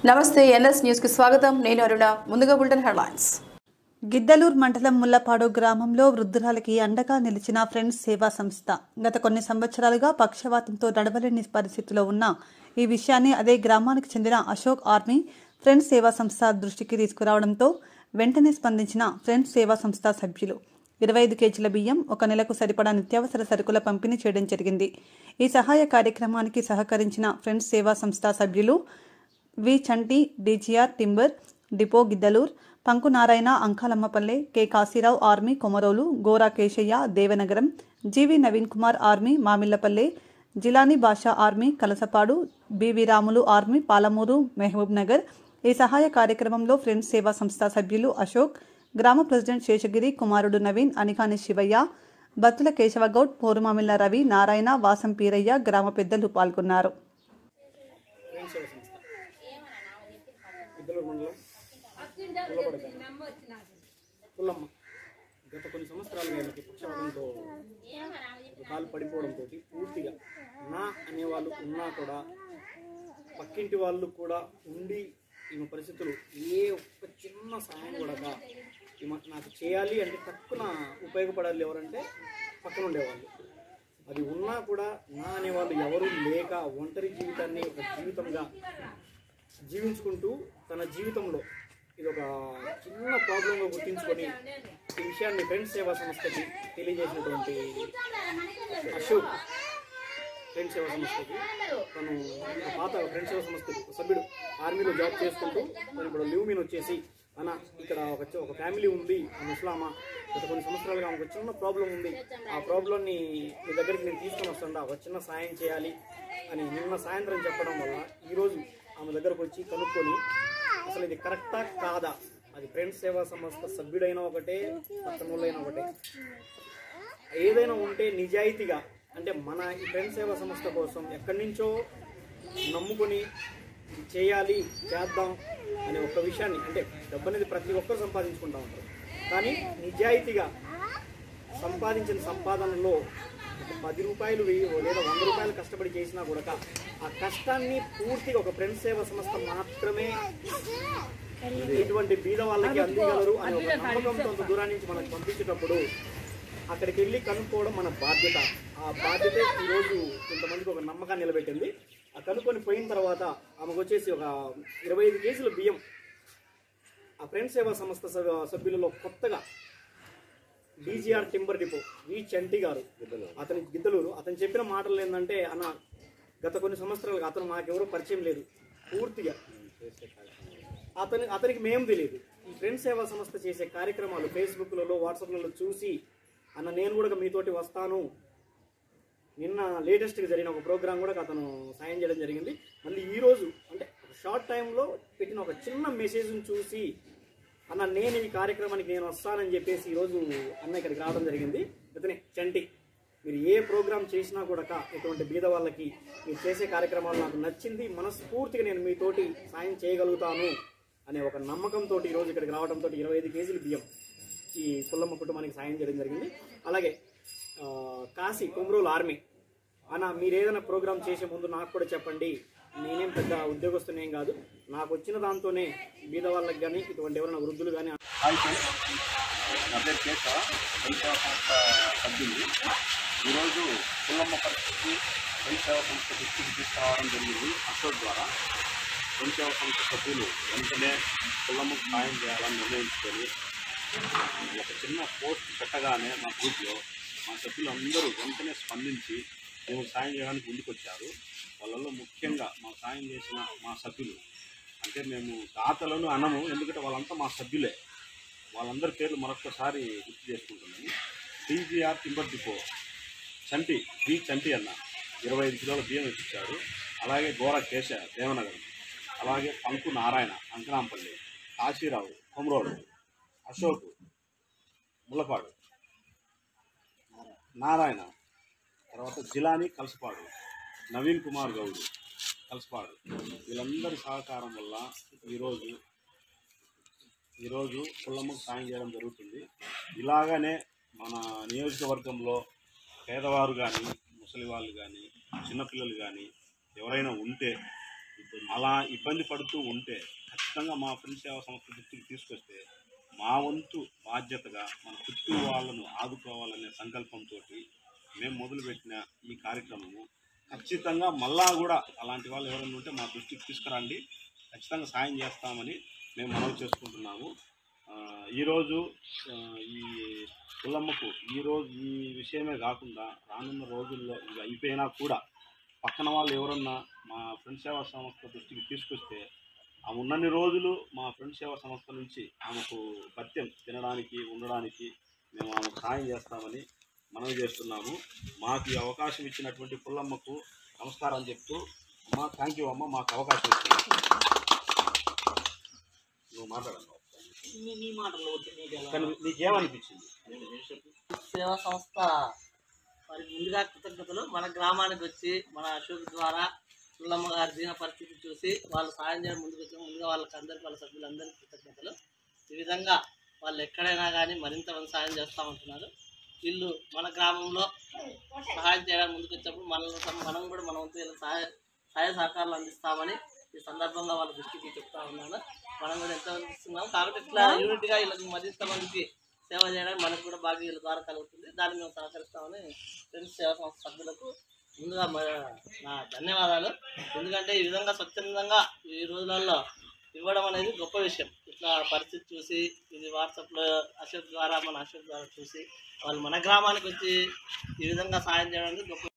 నమస్తే NS news కి స్వాగతం నేను అరుణ ముందుగా బులెటిన్ హెడ్లైన్స్ గిద్దలూరు మండలం ముల్లపాడు గ్రామంలో వృద్ధురాలకి అండగా నిలిచిన ఫ్రెండ్స్ సేవా సంస్థ గత కొన్ని సంవత్సరాలుగా పక్షవాతంతో నడవలేని పరిస్థితిలో ఉన్న ఈ విషయాన్ని అదే గ్రామానికి చెందిన అశోక్ ఆర్మీ ఫ్రెండ్స్ సేవా సంస్థ దృష్టికి తీసుకురావడంతో వెంటనే స్పందించిన ఫ్రెండ్స్ సేవా సంస్థ సభ్యులు ఇరవై ఐదు కేజీల బియ్యం ఒక నెలకు సరిపడా నిత్యావసర సరుకుల పంపిణీ చేయడం జరిగింది ఈ సహాయ కార్యక్రమానికి సహకరించిన ఫ్రెండ్స్ సేవా సంస్థ సభ్యులు V Chanti DGR timber depot Giddalur Panku Narayana Ankalammapalle K Kasi Rao army Komarolu Gora Keshaiah Devanagaram GV Naveen Kumar army Mamillapalle Jilani Basha army Kalasapadu BV Ramulu army Palamuru Mahabub Nagar ఈ సహాయ కార్యక్రమంలో ఫ్రెండ్స్ సేవా సంస్థ సభ్యులు అశోక్ గ్రామ ప్రెసిడెంట్ శేషగిరి కుమారుడు నవీన్ అనికాని శివయ్య బత్తుల కేశవగౌడ్ పోరుమామిళ్ల రవి నారాయణ వాసం పీరయ్య గ్రామ పెద్దలు పాల్గొన్నారు ట్రైన్ సేవ సంస్థ ఇద్దరు మండలం పుల్లపడక పుల్లమ్మ గత కొన్ని సంవత్సరాలుగా ఈమెకి పక్షవాతంతో ఒక కాలు పడిపోవడంతో పూర్తిగా నా అనేవాళ్ళు ఉన్నా కూడా పక్కింటి వాళ్ళు కూడా ఉండి ఈమె పరిస్థితులు ఏ ఒక్క చిన్న సాయం కూడా ఈమె నాకు చేయాలి అంటే తక్కువ ఉపయోగపడాలి ఎవరంటే పక్కన ఉండేవాళ్ళు అది ఉన్నా కూడా నా అనేవాళ్ళు ఎవరు లేక ఒంటరి జీవితాన్ని ఒక జీవితంగా జీవించుకుంటూ తన జీవితంలో ఇది ఒక చిన్న ప్రాబ్లంగా గుర్తించుకొని ఈ విషయాన్ని ఫ్రెండ్స్ సేవా సంస్థకి తెలియజేసినటువంటి అశోక్ ఫ్రెండ్స్ సేవా సంస్థకి తను ఒక పాత ఫ్రెండ్స్ సేవా సంస్థ సభ్యుడు ఆర్మీలో జాబ్ చేసుకుంటూ తను ఇప్పుడు లీవ్ మీన్ వచ్చేసి అన్న ఇక్కడ ఒక చి- ఒక ఫ్యామిలీ ఉంది ఆ ముస్లామా గత కొన్ని సంవత్సరాలుగా ఆమెకు ఒక చిన్న ప్రాబ్లం ఉంది ఆ ప్రాబ్లంని మీ దగ్గరికి నేను తీసుకొని వస్తుండా ఒక చిన్న సాయం చేయాలి అని నిన్న సాయంత్రం చెప్పడం వల్ల ఈరోజు ఆమె దగ్గరకు వచ్చి కనుక్కొని అసలు ఇది కరెక్టా కాదా అది ఫ్రెండ్స్ సేవా సంస్థ సభ్యుడైనా ఒకటే పక్కనోళ్ళైనా ఒకటే ఏదైనా ఉంటే నిజాయితీగా అంటే మన ఈ ఫ్రెండ్స్ సేవా సంస్థ కోసం ఎక్కడి నుంచో నమ్ముకొని ఇది చేయాలి చేద్దాం అనే ఒక విషయాన్ని అంటే డబ్బు అనేది ప్రతి ఒక్కరు సంపాదించుకుంటా ఉంటారు కానీ నిజాయితీగా సంపాదించిన సంపాదనలో ఒక పది రూపాయలు వెయ్యి లేదా వంద రూపాయలు కష్టపడి చేసినా కూడా ఆ కష్టాన్ని పూర్తిగా ఒక ఫ్రెండ్స్ సేవా సంస్థ మాత్రమే ఇటువంటి బీద వాళ్ళకి అందిగలరు అనే ఒక నమ్మకంతో అంత దూరాన్ని నుంచి మనకు పంపించేటప్పుడు అక్కడికి వెళ్ళి కనుక్కోవడం మన బాధ్యత ఆ బాధ్యత ఈరోజు కొంతమందికి ఒక నమ్మకాన్ని నిలబెట్టింది ఆ కనుక్కొని పోయిన తర్వాత ఆమెకు వచ్చేసి ఒక ఇరవై ఐదు కేజీల బియ్యం ఆ ఫ్రెండ్స్ సేవా సంస్థ సభ్యు- సభ్యులలో కొత్తగా DGR timber depot V Chanti గారు అతని గిద్దలూరు అతను చెప్పిన మాటలు ఏంటంటే అన్న గత కొన్ని సంవత్సరాలుగా అతను మాకెవరో పరిచయం లేదు పూర్తిగా అతని అతనికి మేము తెలియదు ఈ ఫ్రెండ్స్ సేవా సంస్థ చేసే కార్యక్రమాలు ఫేస్బుక్లలో వాట్సాప్లలో చూసి అన్న నేను కూడా మీతోటి వస్తాను నిన్న లేటెస్ట్గా జరిగిన ఒక ప్రోగ్రామ్ కూడా అతను సాయం చేయడం జరిగింది మళ్ళీ ఈ రోజు అంటే ఒక షార్ట్ టైంలో పెట్టిన ఒక చిన్న మెసేజ్ని చూసి అన్న నేను ఈ కార్యక్రమానికి నేను వస్తానని చెప్పేసి ఈరోజు అన్న ఇక్కడికి రావడం జరిగింది ఇతనే చంటి మీరు ఏ ప్రోగ్రామ్ చేసినా కూడా ఇటువంటి బీద వాళ్ళకి మీరు చేసే కార్యక్రమాలు నాకు నచ్చింది మనస్ఫూర్తిగా నేను మీతోటి సాయం చేయగలుగుతాను అనే ఒక నమ్మకంతో ఈరోజు ఇక్కడికి రావడంతో ఇరవై ఐదు కేజీలు బియ్యం ఈ పుల్లమ్మ కుటుంబానికి సాయం చేయడం జరిగింది అలాగే ఆ, కాశీ కుమ్రోల్ ఆర్మీ అన్న మీరు ఏదైనా ప్రోగ్రామ్ చేసే ముందు నాకు కూడా చెప్పండి నేనేం పెద్ద ఉద్యోగస్తునేం కాదు నాకు వచ్చిన దాంతోనే బీద వాళ్ళకి కానీ ఇటువంటి ఎవరైనా వృద్ధులు కానీ హాయ్ ఫ్రెండ్స్ నా పేరు కేశవ సేవా సంస్థ సభ్యులు ఈరోజు పుల్లమ్మ పరిస్థితి సేవా సంస్థ దృష్టికి తీసుకురావడం జరిగింది అశోక్ ద్వారా సేవా సంస్థ సభ్యులు వెంటనే పుల్లమ్మకు సాయం చేయాలని నిర్ణయించుకొని ఒక చిన్న పోస్ట్ పెట్టగానే మా గ్రూప్లో మా సభ్యులు అందరూ వెంటనే స్పందించి మేము సాయం చేయడానికి ముందుకొచ్చారు వాళ్ళలో ముఖ్యంగా మా సాయం చేసిన మా సభ్యులు అంటే మేము దాతలను అనము ఎందుకంటే వాళ్ళంతా మా సభ్యులే వాళ్ళందరి పేర్లు మరొకసారి గుర్తు చేసుకుంటున్నాము TGR timber depot Chanti B Chanti అన్న ఇరవై ఐదు కిలోల బియ్యం ఇచ్చారు అలాగే గోర కేశ దేవనగరం అలాగే పంకు నారాయణ అంకనాంపల్లి కాశీరావు కొమరోడు అశోక్ ముల్లపాడు నారాయణ తర్వాత జిలాని కలసపాడు నవీన్ కుమార్ గౌడ్ కలసపాడు వీళ్ళందరి సహకారం వల్ల ఈరోజు ఈరోజు పుల్లమ్మకు సాయం చేయడం జరుగుతుంది ఇలాగనే మన నియోజకవర్గంలో పేదవారు కానీ ముసలి వాళ్ళు కానీ చిన్నపిల్లలు కానీ ఎవరైనా ఉంటే ఈ అలా ఇబ్బంది పడుతూ ఉంటే ఖచ్చితంగా మా ఫ్రెండ్స్ సేవా సంస్థ దృష్టికి తీసుకొస్తే మా వంతు బాధ్యతగా మన చుట్టూ వాళ్ళను ఆదుకోవాలనే సంకల్పంతో మేము మొదలుపెట్టిన ఈ కార్యక్రమము ఖచ్చితంగా మళ్ళా కూడా అలాంటి వాళ్ళు ఎవరైనా ఉంటే మా దృష్టికి తీసుకురండి ఖచ్చితంగా సాయం చేస్తామని మేము మనవి చేసుకుంటున్నాము ఆ, ఈరోజు ఆ, ఈ పుల్లమ్మకు ఈరోజు ఈ విషయమే కాకుండా రానున్న రోజుల్లో ఇది అయిపోయినా కూడా పక్కన వాళ్ళు ఎవరన్నా మా ఫ్రెండ్ సేవా సంస్థ దృష్టికి తీసుకొస్తే ఆ ఉన్నన్ని రోజులు మా ఫ్రెండ్ సేవా సంస్థ నుంచి ఆమెకు భత్యం తినడానికి ఉండడానికి మేము ఆమెకు సాయం చేస్తామని మనవి చేస్తున్నాము మాకు ఈ అవకాశం ఇచ్చినటువంటి పుల్లమ్మకు నమస్కారం చెప్తూ అమ్మా థ్యాంక్ యూ అమ్మ మాకు అవకాశం ఇచ్చినందుకు నువ్వు మాట్లాడమ్మా కానీ నీకేమనిపించింది సేవా సంస్థ మరి ముందుగా కృతజ్ఞతలు మన గ్రామానికి వచ్చి మన అశోక్ ద్వారా పుల్లమ్మ గారి దీన పరిస్థితి చూసి వాళ్ళు సాయం చేయడం ముందుకు వచ్చి ముందుగా వాళ్ళకి అందరికి వాళ్ళ సభ్యులందరికీ కృతజ్ఞతలు ఈ విధంగా వాళ్ళు ఎక్కడైనా కానీ మరింత మంది సాయం చేస్తూ ఉంటున్నారు వీళ్ళు మన గ్రామంలో సహాయం చేయడానికి ముందుకు వచ్చినప్పుడు మన మనం కూడా మన వంతు వీళ్ళకి సహాయ సహాయ సహకారాలు అందిస్తామని ఈ సందర్భంగా వాళ్ళ దృష్టికి చెప్తా ఉన్నాను మనం కూడా ఎంతో ఇస్తున్నాం కాబట్టి ఇట్లా యూనిట్గా వీళ్ళకి మరింత మందికి సేవ చేయడానికి మనకు కూడా బాగా వీళ్ళ ద్వారా కలుగుతుంది దాన్ని మేము సహకరిస్తామని ఫ్రెండ్స్ సేవా సంస్థ సభ్యులకు ముందుగా మ- నా ధన్యవాదాలు ఎందుకంటే ఈ విధంగా స్వచ్ఛందంగా ఈ రోజులలో ఇవ్వడం అనేది గొప్ప విషయం ఇట్లా పరిస్థితి చూసి ఇది వాట్సాప్లో అశోక్ ద్వారా మన అశోక్ ద్వారా చూసి వాళ్ళు మన గ్రామానికి వచ్చి ఈ విధంగా సాయం చేయడం అనేది గొప్ప